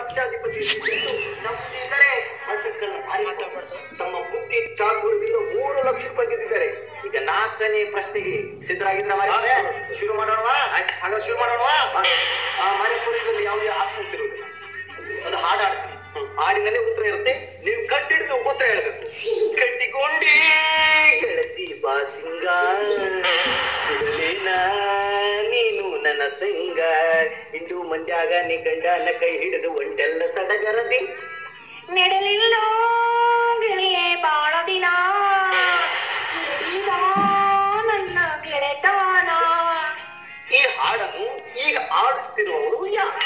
ಲಕ್ಷಾಧಿಪತಿ ಇದ್ದಿದ್ದು ನಮ್ಮಿಂದಲೇ ಅರ್ಥಕ್ಕನ್ನು ಭಾರಿ ತಮ್ಮ ಬುದ್ಧಿ ಚಾತುರ್ಯದಿಂದ ಮೂರು ಲಕ್ಷ ರೂಪಾಯಿ ಗೆದ್ದಿದ್ದಾರೆ ಈಗ ನಾಲ್ಕನೇ ಪ್ರಶ್ನೆಗೆ ಸಿದ್ಧರಾಗಿದ್ರ ಮಾರ್ರೆ? ಶುರು ಮಾಡೋಣ ಹಾಗಾದ್ರೆ ಶುರು ಮಾಡೋಣ ಮನೆಪುರದಲ್ಲಿ ಯಾವುದೇ ಆಪ್ಷನ್ಸ್ ಇರುವುದಿಲ್ಲ ಒಂದು ಹಾಡು ಹಾಡ್ತೀನಿ ಹಾಡಿನಲ್ಲಿ ಉತ್ತರ ಇರುತ್ತೆ ನೀವು ಕಟ್ಟಿಡಿದು ಉತ್ತರ ಹೇಳಬೇಕು ಕಟ್ಟಿಕೊಂಡಿ ಗೆಳತಿ ಬಾಸಿಂಗ ನೀನು ನನ್ನ ಸಂಗ ಇಂದು ಮಂದ್ಯಾಗ ನೀ ಗಂಡನ ಕೈ ಹಿಡಿದು ಒಂಟೆಲ್ಲ ಸಡಗರದಿ ನೆಡಲಿಲ್ಲೋ ಗೆಳೆಯೇ ಬಾಳ ದಿನ ಈಗ ನನ್ನ ಗೆಳೆತನ ಈ ಹಾಡನ್ನು ಈಗ ಆಡುತ್ತಿರುವವರು ಯಾರು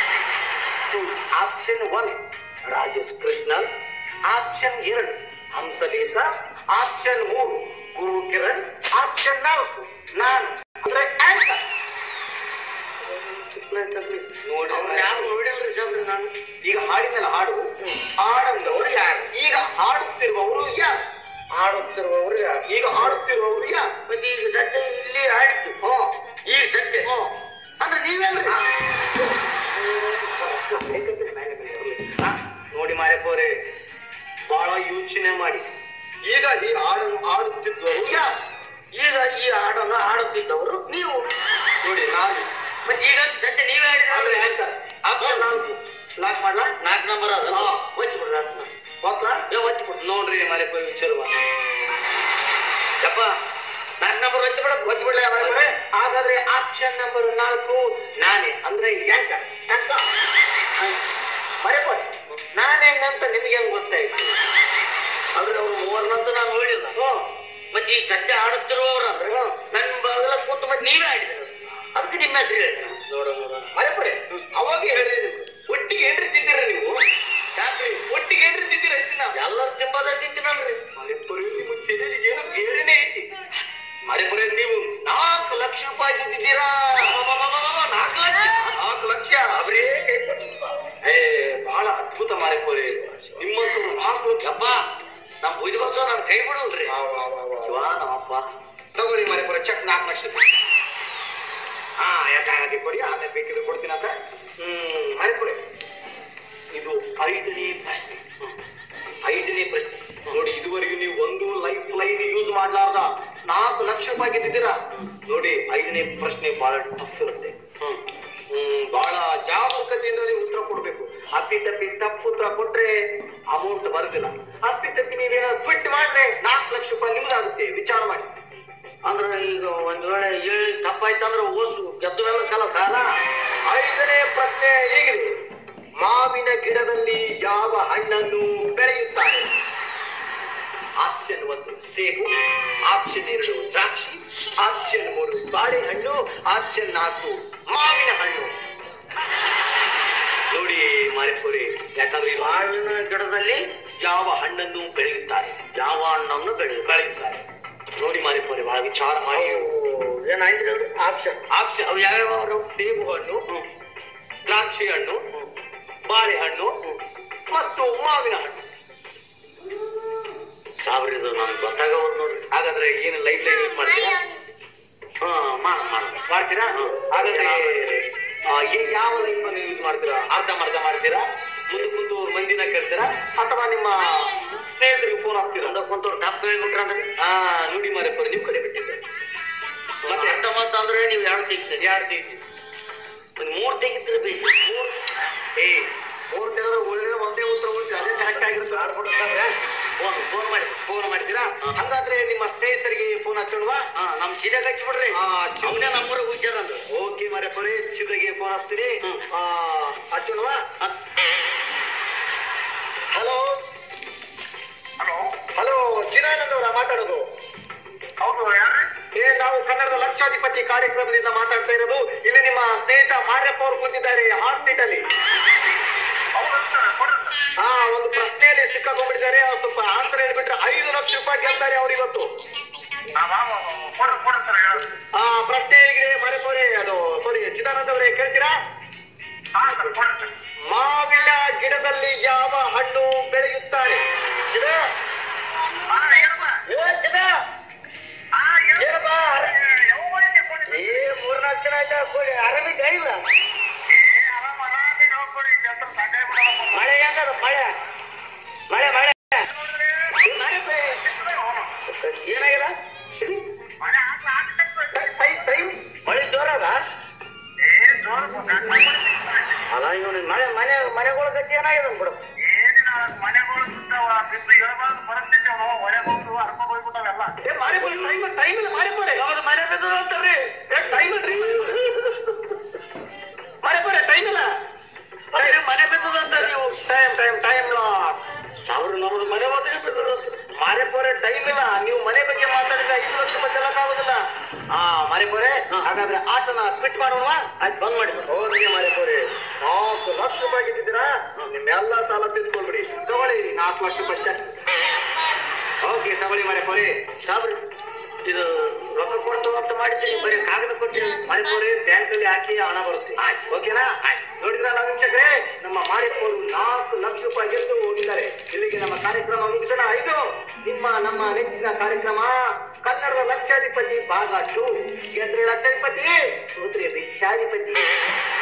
option one Rajesh Krishnan option ಎರಡು ಹಂಸಲೇಖ ಆಪ್ಷನ್ ಮೂರು ಗುರು ಕಿರಣ್ ಆಪ್ಷನ್ ನಾಲ್ಕು ನಾನು ಅಂದ್ರೆ ಆನ್ಸರ್ ನೋಡಿ ಯಾರು ನೋಡಿಲ್ರಿ ಸಾಬ್ರಿ ನಾನು ಈಗ ಹಾಡಿನ ಹಾಡು ಹಾಡಂದವರು ಯಾರು ಈಗ ಹಾಡುತ್ತಿರುವವರು ಯಾರು ಹಾಡುತ್ತಿರುವವರು ಯಾರು ಈಗ ಹಾಡುತ್ತಿರುವವರು ಯಾರು ಮತ್ತೆ ಈಗ ಸದ್ಯ ಇಲ್ಲಿ ಹಾಡಿತ್ತು ಹೋ ಈಗ ಸದ್ಯ ಹೋ ಅಂದ್ರೆ ನೀವೆಲ್ರಿ ಹಾ, ನೋಡಿ ಮಾರಪ್ಪವ್ರೆ ಬಹಳ ಯೋಚನೆ ಮಾಡಿ ಈಗ ಈ ಹಾಡನ್ನು ಆಡುತ್ತಿದ್ದವರು ಯಾರು ಈಗ ಈ ಹಾಡನ್ನು ಆಡುತ್ತಿದ್ದವರು ನೀವು ನೋಡಿ ನಾನು ಮತ್ತೆ ಈಗ ಸದ್ಯ ನೀವೇ ಹೇಳಿದ್ರೆ ಆನ್ಸರ್ ಆಪ್ಷನ್ ನಾಲ್ಕು ಲಾಕ್ ಮಾಡ್ಲಾ ನಾಲ್ಕು ನಂಬರ್ ಅದ ಒಚ್ಚಿ ಬಿಡ್ರಿ ಅದನ್ನ ಹೋಗ್ಲಾ ಏ ಒಚ್ಚಿ ಬಿಡ್ರಿ ನೋಡ್ರಿ ಮಾರಪ್ಪ ವಿಚಾರ ಯಪ್ಪ ನಾಲ್ಕು ನಂಬರ್ ಒತ್ತಿ ಬಿಡ ಒತ್ತಿ ಬಿಡ್ಲ ಮಾರಪ್ಪ ಹಾಗಾದ್ರೆ ಆಪ್ಷನ್ ನಂಬರ್ ನಾಲ್ಕು ನಾನೇ ಅಂದ್ರೆ ಯಾಕ ಯಾಕ ಮರೆಪೋ ನಾನು ಹೆಂಗಂತ ನಿಮ್ಗೆ ಹೆಂಗ್ ಗೊತ್ತಾಯ್ತು ಆದ್ರೆ ಅವ್ರು ಮೂವರ್ನಂತೂ ನಾನು ನೋಡಿಲ್ಲ ಮತ್ತೆ ಈಗ ಸದ್ಯ ಆಡುತ್ತಿರುವವರು ಅಂದ್ರೆ ನನ್ನ ಬಗಲ ಕೂತು ಮತ್ತೆ ನೀವೇ ಆಡಿದ್ರು ಅದಕ್ಕೆ ನಿಮ್ಮ ಹೆಸರು ಹೇಳಿದ್ರೆ ನೋಡ ನೋಡ ಮರೆಪಡೆ ಅವಾಗ ಹೇಳಿದೆ ನಿಮ್ಗೆ ಒಟ್ಟಿಗೆ ಏನ್ರಿ ತಿಂದಿರ ನೀವು ಯಾಕ್ರಿ ಒಟ್ಟಿಗೆ ಏನ್ರಿ ತಿಂದಿರ ನಾವು ಎಲ್ಲರೂ ತಿಂಬದ ತಿಂತೀನಲ್ರಿ ಮರೆಪುರಿ ನಿಮ್ಮ ತಲೆಯಲ್ಲಿ ಏನೋ ಬೇರೆನೇ ಐತಿ ಮರೆಪುರಿ ನೀವು ನಾಲ್ಕು ಲಕ್ಷ ರೂಪಾಯಿ ತಿಂದಿದ್ದೀರಾ ನಾಲ್ಕು ಲಕ್ಷ ನಾಲ್ಕು ಲಕ್ಷ ಅವರೇ ಕೈ ಏ ಬಹಳ ಅದ್ಭುತ ಮಾರಿಕೋರಿ ನಿಮ್ಮಂತೂ ನಾಲ್ಕು ಲಕ್ಷ ಹಬ್ಬ ನಮ್ ಬುದ್ಧಿ ಬಸ್ಸು ನಾನು ಕೈ ಬಿಡಲ್ರಿ ಶಿವ ನಮ್ಮಪ್ಪ ತಗೊಳ್ಳಿ ಮಾರಿಕೋರ ಚೆಕ್ ನಾಲ್ಕು ಲಕ್ಷ ರೂಪಾಯಿ ಹಾ ಯಾಕಾಗಿ ಕೊಡಿ ಆಮೇಲೆ ಬೇಕಿದ್ರೆ ಕೊಡ್ತೀನಿ ಅಂತ ಹ್ಮ್ ಮಾರಿಕೊಡಿ ಇದು ಐದನೇ ಪ್ರಶ್ನೆ ಹ್ಮ್. ಐದನೇ ಪ್ರಶ್ನೆ ನೋಡಿ ಇದುವರೆಗೂ ನೀವು ಒಂದು ಲೈಫ್ ಲೈನ್ ಯೂಸ್ ಮಾಡ್ಲಾರ್ದ ನಾಲ್ಕು ಲಕ್ಷ ರೂಪಾಯಿ ಗೆದ್ದಿದ್ದೀರಾ ನೋಡಿ ಐದನೇ ಪ್ರಶ್ನೆ ಬಹಳ ಟಫ್ ಇರುತ್ತೆ ಹ್ಮ್ ಹ್ಮ್, ಬಹಳ ಜಾಗರೂಕತೆಯಿಂದ ನೀವು ಉತ್ತರ ಕೊಡ್ಬೇಕು ಅಪ್ಪಿ ತಪ್ಪಿ ತಪ್ಪು ಉತ್ತರ ಕೊಟ್ರೆ ಅಮೌಂಟ್ ಬರುದಿಲ್ಲ ಅಪ್ಪಿ ತಪ್ಪಿ ನೀವೇನಾದ್ರು ಟ್ವಿಟ್ ಮಾಡಿದ್ರೆ ನಾಲ್ಕು ಲಕ್ಷ ರೂಪಾಯಿ ನಿಮ್ದಾಗುತ್ತೆ ವಿಚಾರ ಮಾಡಿ ಅಂದ್ರೆ ಈಗ ಒಂದ್ ವೇಳೆ ಹೇಳಿ ತಪ್ಪಾಯ್ತಂದ್ರೆ ಓಸು ಗೆದ್ದು ಮೇಲೆ ಕಾಲ ಸಾಲ ಐದನೇ ಪ್ರಶ್ನೆ ಹೀಗಿದೆ ಮಾವಿನ ಗಿಡದಲ್ಲಿ ಯಾವ ಹಣ್ಣನ್ನು ಬೆಳೆಯುತ್ತಾರೆ ಆಪ್ಷನ್ ಒಂದು ಸೇಬು ಆಪ್ಷನ್ ಎರಡು ದ್ರಾಕ್ಷಿ ಆಪ್ಷನ್ ಮೂರು ಬಾಳೆಹಣ್ಣು ಆಪ್ಷನ್ ನಾಲ್ಕು ಮಾವಿನ ಹಣ್ಣು ನೋಡಿ ಮಾರಿಪುರಿ ಯಾಕಂದ್ರೆ ಈ ಮಾವಿನ ಗಿಡದಲ್ಲಿ ಯಾವ ಹಣ್ಣನ್ನು ಬೆಳೆಯುತ್ತಾರೆ ಯಾವ ಹಣ್ಣನ್ನು ಬೆಳೆ ಬೆಳೆಯುತ್ತಾರೆ ನೋಡಿ ಮಾರಿಪುರಿ ಬಹಳ ವಿಚಾರ ಮಾಡಿ ಏನಾಯ್ತು ಆಪ್ಷನ್ ಆಪ್ಷನ್ ಅವು ಯಾವ್ಯಾವ ಅವರು ಸೇಬು ಹಣ್ಣು ದ್ರಾಕ್ಷಿ ಹಣ್ಣು ಬಾಳೆಹಣ್ಣು ಮತ್ತು ಮಾವಿನ ಹಣ್ಣು ಸಾವಿರ ಇದು ನನ್ಗೆ ಗೊತ್ತಾಗವಲ್ದು ನೋಡಿ ಹಾಗಾದ್ರೆ ಏನು ಲೈಫ್ ಲೈನ್ ಯೂಸ್ ಮಾಡ್ತೀರಾ ಹಾ ಮಾಡ ಮಾಡ ಮಾಡ್ತೀರಾ ಹಾಗಾದ್ರೆ ಆ, ಏ- ಯಾವ ಲೈಫ್ ಅನ್ನು ಯೂಸ್ ಮಾಡ್ತೀರಾ ಅರ್ಧ ಮರ್ಧ ಮಾಡ್ತೀರಾ ಮುಂದೆ ಕುಂತು ಮಂದಿನ ಕೇಳ್ತೀರಾ ಅಥವಾ ನಿಮ್ಮ ಸ್ನೇಹಿತರಿಗೆ ಫೋನ್ ಹಾಕ್ತೀರಾ ಮುಂದೆ ಕುಂತವ್ರು ತಪ್ಪು ಹೇಳ್ಬಿಟ್ರ ಅಂದ್ರೆ ಹಾ ನುಡಿ ಮಾರಿ ನಿಮ್ ಕಡೆ ಬಿಟ್ಟಿದ್ದೆ ಮತ್ತೆ ಅರ್ಧ ಮರ್ಧ ಅಂದ್ರೆ ನೀವು ಎರಡು ತೆಗಿತೀರಿ ಎರಡು ತೆಗಿತೀರಿ ಒಂದು ಮೂರು ತೆಗಿತೀರಿ ಬೇಸಿ ಮೂರು ಏ ಮೂರು ತೆಗೆದ್ರೆ ಒಳ್ಳೆ ಒಂದೇ ಉತ್ತರ ಉಳಿಸಿ ಅದೇ ಕರೆಕ್ಟ್ ಆಗಿರುತ್ತೆ ಆಡ್ಬಿಡ್ತಾರೆ ಫೋನ್ ಫೋನ್ ಮಾಡಿ ಫೋನ್ ಮಾಡ್ತೀರಾ ಹಂಗಾದ್ರೆ ನಿಮ್ಮ ಸ್ನೇಹಿತರಿಗೆ ಫೋನ್ ಹಚ್ಚೋಣವಾ ನಮ್ ಚಿದಾಗ ಹಚ್ಬಿಡ್ರಿ ಅವನೇ ನಮ್ಮೂರಿಗೆ ಹುಷಾರ ಅಂದ್ರೆ ಓಕೆ ಮರೆ ಬರೀ ಚಿದ್ರಿಗೆ ಫೋನ್ ಹಚ್ತೀನಿ ಆ, ಹಚ್ಚೋಣವಾ ಹಲೋ ಹಲೋ ಹಲೋ ಚಿದಾನಂದ್ ಅವರ ಮಾತಾಡೋದು ಹೌದು ಏ ನಾವು ಕನ್ನಡದ ಲಕ್ಷಾಧಿಪತಿ ಕಾರ್ಯಕ್ರಮದಿಂದ ಮಾತಾಡ್ತಾ ಇರೋದು ಇಲ್ಲಿ ನಿಮ್ಮ ಸ್ನೇಹಿತ ಮಾರ್ಯಪ್ಪ ಅವರು ಕೂತಿದ್ದಾರೆ ಹಾಟ್ ಸೀಟ್ ಅಲ್ಲಿ ಹಾ ಒಂದು ಪ್ರಶ್ನೆಯಲ್ಲಿ ಸಿಕ್ಕಾಕೊಂಡ್ಬಿಟ್ಟಿದ್ದಾರೆ ಅವ್ರು ಸ್ವಲ್ಪ ಆನ್ಸರ್ ಹೇಳ್ಬಿಟ್ರೆ ಐದು ಲಕ್ಷ ರೂಪಾಯಿ ಗೆಲ್ತಾರೆ ಅವ್ರು ಇವತ್ತು ಆ ಪ್ರಶ್ನೆ ಹೇಗಿದೆ ಮರೆಪೋರೆ ಅದು ಸಾರಿ ಚಿದಾನಂದ್ ಅವರೇ ಕೇಳ್ತೀರಾ ಮಾವಿನ ಗಿಡದಲ್ಲಿ ಯಾವ ಹಣ್ಣು ಬೆಳೆಯುತ್ತಾರೆ ಚಿದ? ಏ, ಚಿದ? ಏನಪ್ಪ? ಏ ಮೂರ್ನಾಲ್ಕು ಜನ ಆಯ್ತಾ ಆರಾಮಿದ್ದ ಇಲ್ಲ ಮಳೆ ಹೆಂಗದ ಮಳೆ ಮಳೆ ಮಳೆ ಈ ಮಳೆ ಬೇ- ಏನಾಗ್ಯದ ಟೈ- ಟೈಮ್ ಮಳೆ ಜೋರದ ಅಲ್ಲ ಇವನು ಮಳೆ ಮನೆ ಮನೆಗಳ ಗತಿ ಏನಾಗಿದೆ ಬಿಡು ಏ ಮಳೆ ಬರೀ ಟೈಮ್ ಟೈಮ್ ಇಲ್ಲ ಮಳೆ ಬರೀ ಯಾವ್ದು ಮನೆ ಬಿದ್ದದ ಅಂತಾರ್ರಿ ಏ ಟೈಮ್ ಇಲ್ರಿ ಮಳೆ ಬರೀ ಟೈಮ್ ಇಲ್ಲ ಟೈಮ್ ಮನೆ ಬಿದ್ದದ ಅಂತ ನೀವು ಟೈಮ್ ಟೈಮ್ ಟೈಮ್ ಅವ್ರು ನಮ್ಮದು ಮನೆ ಮಾತ್ರ ಬಿದ್ದದ ಮಾರೆ ಪೋರೆ ಟೈಮ್ ಇಲ್ಲ ನೀವು ಮನೆ ಬಗ್ಗೆ ಮಾತಾಡಿದ್ರೆ ಐದು ಲಕ್ಷ ರೂಪಾಯಿ ಆಗೋದಿಲ್ಲ ಹಾ ಮಾರೆ ಪೋರೆ ಹಾಗಾದ್ರೆ ಆಟನ ಕ್ವಿಟ್ ಮಾಡೋಣ ಆಯ್ತು ಬಂದ್ ಮಾಡಿ ಹೋಗಿ ಮಾರೆ ಪೋರೆ ನಾಲ್ಕು ಲಕ್ಷ ರೂಪಾಯಿ ಗೆದ್ದಿದ್ದೀರಾ ನಿಮ್ಮೆಲ್ಲ ಸಾಲ ತಿಳ್ಕೊಳ್ಬಿಡಿ ತಗೊಳ್ಳಿ ನಾಲ್ಕು ಲಕ್ಷ ರೂಪಾಯಿ ಚೆಕ್ ಓಕೆ ತಗೊಳ್ಳಿ ಮರೆ ಪೋರಿ ಸಾಬ್ರಿ ಇದು ರೊಕ್ಕ ಕೊಡ್ತು ಅಂತ ಮಾಡಿಸಿ ಬರೀ ಕಾಗದ ಕೊಟ್ಟು ಮರೆ ಪೋರಿ ಬ್ಯಾಂಕ್ ಅಲ್ಲಿ ಹಾಕಿ ಹಣ ಬರುತ್ತೆ ಓಕೆನಾ ನೋಡಿದ್ರಲ್ಲ ವೀಕ್ಷಕರೇ ನಮ್ಮ ಮಾರಿಪೋರು ನಾಲ್ಕು ಲಕ್ಷ ರೂಪಾಯಿ ಗೆದ್ದು ಹೋಗಿದ್ದಾರೆ ಇಲ್ಲಿಗೆ ನಮ್ಮ ಕಾರ್ಯಕ್ರಮ ಮುಗಿಸೋಣ ಇದು ನಿಮ್ಮ ನಮ್ಮ ನೆಚ್ಚಿನ ಕಾರ್ಯಕ್ರಮ ಕನ್ನಡದ ಲಕ್ಷಾಧಿಪತಿ ಭಾಗ ಟು ಗೆದ್ರೆ ಲಕ್ಷಾಧಿಪತಿ ಸೋತ್ರೆ ಭಿಕ್ಷಾಧಿಪತಿ